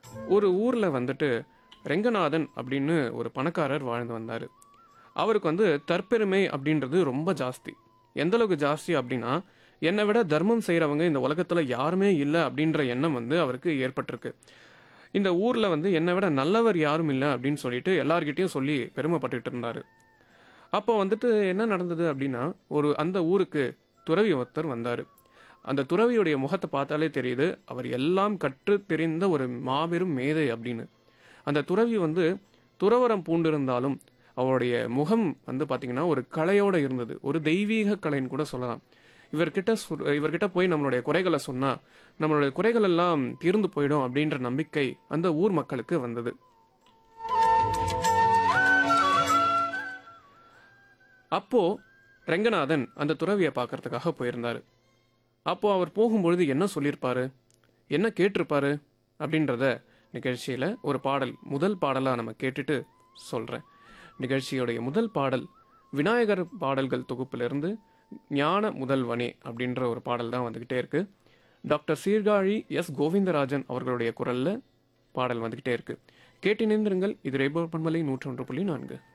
ஒரு ஊரில் வந்துட்டு ரெங்கநாதன் அப்படின்னு ஒரு பணக்காரர் வாழ்ந்து வந்தார் அவருக்கு வந்து தற்பெருமை அப்படின்றது ரொம்ப ஜாஸ்தி எந்த அளவுக்கு ஜாஸ்தி அப்படின்னா என்னை விட தர்மம் செய்கிறவங்க இந்த உலகத்தில் யாருமே இல்லை அப்படின்ற எண்ணம் வந்து அவருக்கு ஏற்பட்டிருக்கு இந்த ஊரில் வந்து என்னை விட நல்லவர் யாரும் இல்லை அப்படின்னு சொல்லிட்டு எல்லார்கிட்டயும் சொல்லி பெருமைப்பட்டுட்டு இருந்தார் அப்போ வந்துட்டு என்ன நடந்தது அப்படின்னா ஒரு அந்த ஊருக்கு துறவி ஒருத்தர் வந்தார் அந்த துறவியுடைய முகத்தை பார்த்தாலே தெரியுது அவர் எல்லாம் கற்று தெரிந்த ஒரு மாபெரும் மேதை அப்படின்னு அந்த துறவி வந்து துறவரம் பூண்டிருந்தாலும் அவருடைய முகம் வந்து பார்த்தீங்கன்னா ஒரு கலையோட இருந்தது ஒரு தெய்வீக கலைன்னு கூட சொல்லலாம் இவர்கிட்ட சொல்- இவர்கிட்ட போய் நம்மளுடைய குறைகளை சொன்னா நம்மளுடைய குறைகள் எல்லாம் தீர்ந்து போயிடும் அப்படின்ற நம்பிக்கை அந்த ஊர் மக்களுக்கு வந்தது அப்போ ரெங்கநாதன் அந்த துறவியை பார்க்கறதுக்காக போயிருந்தாரு அப்போ அவர் போகும்பொழுது என்ன சொல்லியிருப்பாரு என்ன கேட்டிருப்பாரு அப்படின்றத நிகழ்ச்சியில் ஒரு பாடல் முதல் பாடலாக நம்ம கேட்டுட்டு சொல்கிறேன் நிகழ்ச்சியுடைய முதல் பாடல் விநாயகர் பாடல்கள் தொகுப்பிலிருந்து ஞான முதல்வனே அப்படின்ற ஒரு பாடல் தான் வந்துக்கிட்டே இருக்கு டாக்டர் சீர்காழி எஸ் கோவிந்தராஜன் அவர்களுடைய குரலில் பாடல் வந்துக்கிட்டே இருக்கு கேட்டிணைந்திருங்கள் இது ரேபோ பண்பலை நூற்றொன்று புள்ளி நான்கு